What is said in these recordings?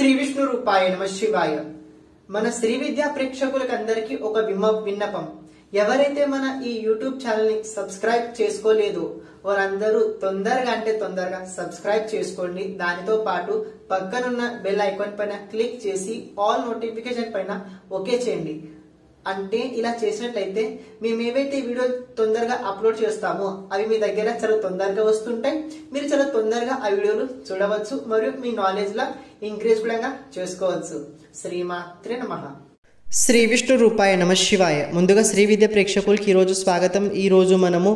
శ్రీ విష్ణు రూపాయ నమ శివాయ మన శ్రీ విద్యా ప్రేక్షకులకు అందరికీ ఒక విమ విన్నపం ఎవరైతే మన ఈ యూట్యూబ్ ఛానల్ ని సబ్స్క్రైబ్ చేసుకోలేదో వారందరూ తొందరగా అంటే తొందరగా సబ్స్క్రైబ్ చేసుకోండి దానితో పాటు పక్కనున్న బెల్ ఐకాన్ పైన క్లిక్ చేసి ఆల్ నోటిఫికేషన్ పైన ఓకే చేయండి అంటే ఇలా చేసినట్లయితే మేము ఏవైతే వీడియోలు తొందరగా అప్లోడ్ చేస్తామో అవి మీ దగ్గర చాలా తొందరగా వస్తుంటాయి మీరు చాలా తొందరగా ఆ వీడియోలు చూడవచ్చు మరియు మీ నాలెడ్జ్ లా ఇంక్రీజ్ కూడా చేసుకోవచ్చు శ్రీమాత్రే నమ శ్రీ విష్ణు రూపాయ నమ శివాయ ముందుగా శ్రీ విద్య ప్రేక్షకులకి ఈరోజు స్వాగతం ఈరోజు మనము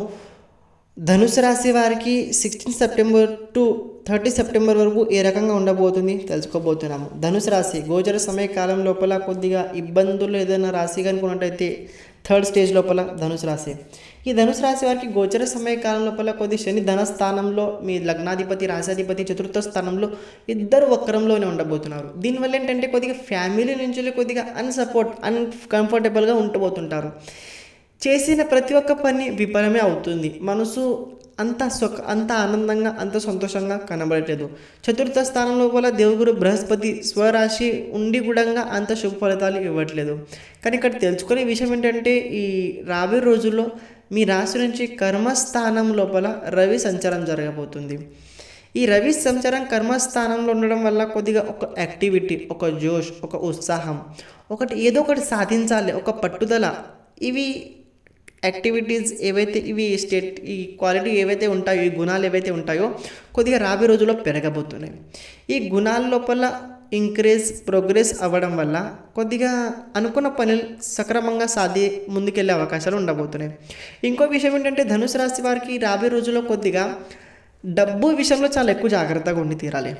ధనుసు రాశి వారికి sixteen September to thirty September వరకు ఏ రకంగా ఉండబోతుంది తెలుసుకోబోతున్నాము ధనుసు రాశి గోచర సమయ కాలం లోపల కొద్దిగా ఇబ్బందులు ఏదైనా రాశి అనుకున్నట్టయితే థర్డ్ స్టేజ్ లోపల ధనుసు రాశి ఈ ధనుసు రాశి వారికి గోచర సమయ కాలం లోపల కొద్ది శని ధన స్థానంలో మీ లగ్నాధిపతి రాశాధిపతి చతుర్థ స్థానంలో ఇద్దరు వక్రంలోనే ఉండబోతున్నారు దీనివల్ల ఏంటంటే కొద్దిగా ఫ్యామిలీ నుంచి కొద్దిగా అన్సపోర్ట్ అన్కంఫర్టబుల్గా ఉంటబోతుంటారు చేసిన ప్రతి ఒక్క పని విఫలమే అవుతుంది మనసు అంత సుఖ అంత ఆనందంగా అంత సంతోషంగా కనబడట్లేదు చతుర్థ స్థానం లోపల దేవుగురు బృహస్పతి స్వరాశి ఉండి కూడా అంత శుభ ఫలితాలు ఇవ్వట్లేదు కానీ ఇక్కడ తెలుసుకునే విషయం ఏంటంటే ఈ రాబోయే రోజుల్లో మీ రాశి నుంచి కర్మస్థానం లోపల రవి సంచారం జరగబోతుంది ఈ రవి సంచారం కర్మస్థానంలో ఉండడం వల్ల కొద్దిగా ఒక యాక్టివిటీ ఒక జోష్ ఒక ఉత్సాహం ఒకటి ఏదో ఒకటి సాధించాలి ఒక పట్టుదల ఇవి యాక్టివిటీస్ ఏవైతే ఇవి స్టేట్ ఈ క్వాలిటీ ఏవైతే ఉంటాయో ఈ గుణాలు ఏవైతే ఉంటాయో కొద్దిగా రాబోయే రోజుల్లో పెరగబోతున్నాయి ఈ గుణాల లోపల ఇంక్రీజ్ ప్రోగ్రెస్ అవ్వడం వల్ల కొద్దిగా అనుకున్న పనులు సక్రమంగా సాధి ముందుకెళ్ళే అవకాశాలు ఉండబోతున్నాయి ఇంకో విషయం ఏంటంటే ధనుసు రాశి వారికి రాబోయే రోజుల్లో కొద్దిగా డబ్బు విషయంలో చాలా ఎక్కువ జాగ్రత్తగా ఉండి తీరాలి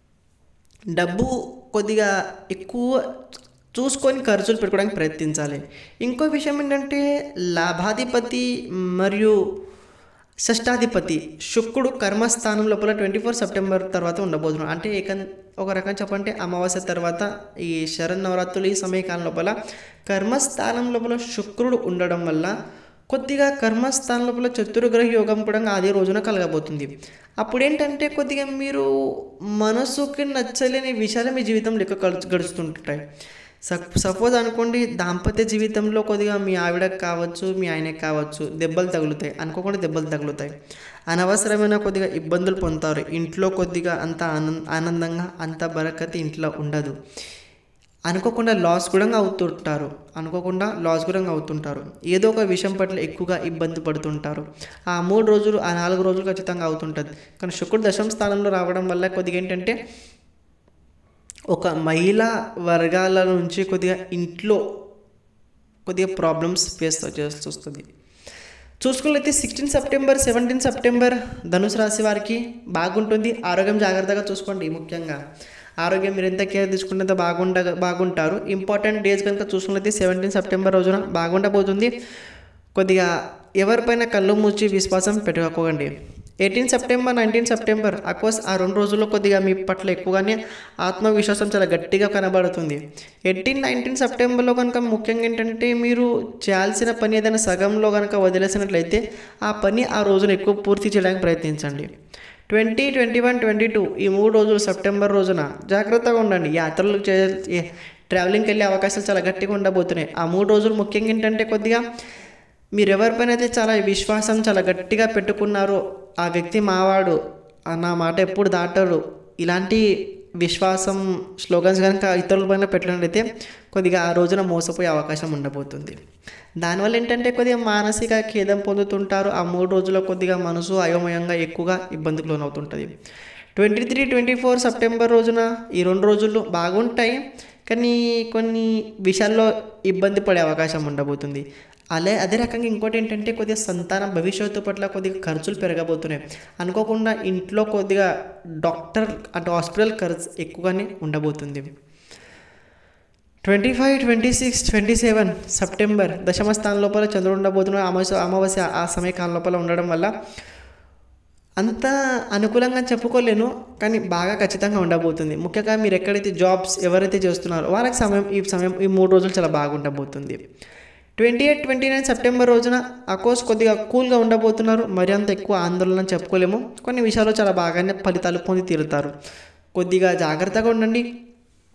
డబ్బు కొద్దిగా ఎక్కువ చూసుకొని ఖర్చులు పెట్టుకోవడానికి ప్రయత్నించాలి ఇంకో విషయం ఏంటంటే లాభాధిపతి మరియు షష్టాధిపతి శుక్రుడు కర్మస్థానం లోపల ట్వంటీ ఫోర్ సెప్టెంబర్ తర్వాత ఉండబోతున్నాడు అంటే ఏక ఒక రకం చెప్పంటే అమావాస్య తర్వాత ఈ శరణ్ నవరాత్రులు ఈ సమయకాలం లోపల కర్మస్థానం లోపల శుక్రుడు ఉండడం వల్ల కొద్దిగా కర్మస్థానం లోపల చతుర్గ్రహ యోగం కూడా అదే రోజున కలగబోతుంది అప్పుడు ఏంటంటే కొద్దిగా మీరు మనసుకి నచ్చలేని విషయాలు మీ జీవితంలో ఎక్కువ గడుచు గడుస్తుంటాయి సపోజ్ అనుకోండి దాంపత్య జీవితంలో కొద్దిగా మీ ఆవిడకి కావచ్చు మీ ఆయనకి కావచ్చు దెబ్బలు తగులుతాయి అనుకోకుండా దెబ్బలు తగులుతాయి అనవసరమైన కొద్దిగా ఇబ్బందులు పొందుతారు ఇంట్లో కొద్దిగా అంత ఆనంద ఆనందంగా అంత బరకతి ఇంట్లో ఉండదు అనుకోకుండా లాస్ కూడా అవుతుంటారు అనుకోకుండా లాస్ కూడా అవుతుంటారు ఏదో ఒక విషయం పట్ల ఎక్కువగా ఇబ్బంది పడుతుంటారు ఆ మూడు రోజులు ఆ నాలుగు రోజులు ఖచ్చితంగా అవుతుంటుంది కానీ శుక్రుడు దశమ స్థానంలో రావడం వల్ల కొద్దిగా ఏంటంటే ఒక మహిళా వర్గాల నుంచి కొద్దిగా ఇంట్లో కొద్దిగా ప్రాబ్లమ్స్ ఫేస్ చేయాల్సి వస్తుంది చూసుకున్నట్లయితే సిక్స్టీన్ సెప్టెంబర్ సెవెంటీన్ సెప్టెంబర్ ధనుసు రాశి వారికి బాగుంటుంది ఆరోగ్యం జాగ్రత్తగా చూసుకోండి ముఖ్యంగా ఆరోగ్యం మీరు ఎంత కేర్ తీసుకుంటే బాగుండ బాగుంటారు ఇంపార్టెంట్ డేస్ కనుక చూసుకున్నట్లయితే సెవెంటీన్ సెప్టెంబర్ రోజున బాగుండబోతుంది కొద్దిగా ఎవరిపైన కళ్ళు మూచి విశ్వాసం పెట్టుకోకండి eighteen September nineteen September of course ఆ రెండు రోజుల్లో కొద్దిగా మీ పట్ల ఎక్కువగానే ఆత్మవిశ్వాసం చాలా గట్టిగా కనబడుతుంది ఎయిటీన్ నైన్టీన్ సెప్టెంబర్లో కనుక ముఖ్యంగా ఏంటంటే మీరు చేయాల్సిన పని ఏదైనా సగంలో కనుక వదిలేసినట్లయితే ఆ పని ఆ రోజున ఎక్కువ పూర్తి చేయడానికి ప్రయత్నించండి twenty twenty one twenty two ఈ మూడు రోజులు సెప్టెంబర్ రోజున జాగ్రత్తగా ఉండండి యాత్రలు చే ట్రావెలింగ్కి వెళ్ళే అవకాశాలు చాలా గట్టిగా ఉండబోతున్నాయి ఆ మూడు రోజులు ముఖ్యంగా ఏంటంటే కొద్దిగా మీరు ఎవరిపైన అయితే చాలా విశ్వాసం చాలా గట్టిగా పెట్టుకున్నారో ఆ వ్యక్తి మావాడు నా మాట ఎప్పుడు దాటరు ఇలాంటి విశ్వాసం స్లోగన్స్ కనుక ఇతరుల పైన పెట్టినట్లయితే కొద్దిగా ఆ రోజున మోసపోయే అవకాశం ఉండబోతుంది దానివల్ల ఏంటంటే కొద్దిగా మానసిక ఖేదం పొందుతుంటారు ఆ మూడు రోజుల్లో కొద్దిగా మనసు అయోమయంగా ఎక్కువగా ఇబ్బందికి లోనవుతుంటుంది twenty three twenty four September రోజున ఈ రెండు రోజులు బాగుంటాయి కానీ కొన్ని విషయాల్లో ఇబ్బంది పడే అవకాశం ఉండబోతుంది అలే అదే రకంగా ఇంకోటి ఏంటంటే కొద్దిగా సంతానం భవిష్యత్తు పట్ల కొద్దిగా ఖర్చులు పెరగబోతున్నాయి అనుకోకుండా ఇంట్లో కొద్దిగా డాక్టర్ అంటే హాస్పిటల్ ఖర్చు ఎక్కువగానే ఉండబోతుంది twenty five twenty six twenty seven September దశమ స్థానం లోపల చంద్రుడు ఉండబోతున్న అమావాస్య అమావాస్య ఆ సమయకాలం లోపల ఉండడం వల్ల అంత అనుకూలంగా చెప్పుకోలేను కానీ బాగా ఖచ్చితంగా ఉండబోతుంది ముఖ్యంగా మీరు ఎక్కడైతే జాబ్స్ ఎవరైతే చేస్తున్నారో వాళ్ళకి సమయం ఈ సమయం ఈ మూడు రోజులు చాలా బాగుండబోతుంది twenty eight twenty nine September రోజున అకోర్స్ కొద్దిగా కూల్గా ఉండబోతున్నారు మరి అంత ఎక్కువ ఆందోళన చెప్పుకోలేము కొన్ని విషయాలు చాలా బాగానే ఫలితాలు పొంది తీరుతారు కొద్దిగా జాగ్రత్తగా ఉండండి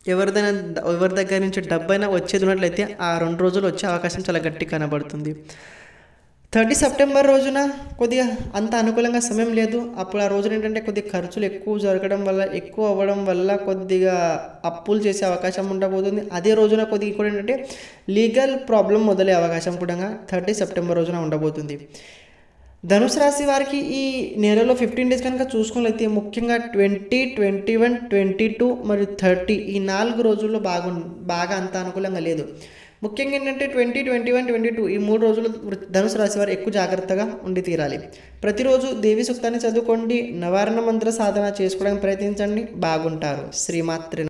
ఎవరిదైనా ఎవరి దగ్గర నుంచి డబ్బైనా వచ్చేది ఉన్నట్లయితే ఆ రెండు రోజులు వచ్చే అవకాశం చాలా గట్టి కనబడుతుంది థర్టీ సెప్టెంబర్ రోజున కొద్దిగా అంత అనుకూలంగా సమయం లేదు అప్పుడు ఆ రోజున ఏంటంటే కొద్దిగా ఖర్చులు ఎక్కువ జరగడం వల్ల ఎక్కువ అవ్వడం వల్ల కొద్దిగా అప్పులు చేసే అవకాశం ఉండబోతుంది అదే రోజున కొద్దిగా కూడా ఏంటంటే లీగల్ ప్రాబ్లం మొదలే అవకాశం కూడా థర్టీ సెప్టెంబర్ రోజున ఉండబోతుంది ధనుసు రాశి వారికి ఈ నెలలో ఫిఫ్టీన్ డేస్ కనుక చూసుకున్నట్లయితే ముఖ్యంగా twenty twenty one twenty two మరియు థర్టీ ఈ నాలుగు రోజుల్లో బాగు బాగా అంత అనుకూలంగా లేదు ముఖ్యంగా ఏంటంటే twenty twenty one twenty two ఈ మూడు రోజులు ధనుసు రాశి వారు ఎక్కువ జాగ్రత్తగా ఉండి తీరాలి ప్రతిరోజు దేవి సూక్తాన్ని చదువుకోండి నవారణ మంత్ర సాధన చేసుకోవడానికి ప్రయత్నించండి బాగుంటారు శ్రీమాత్రి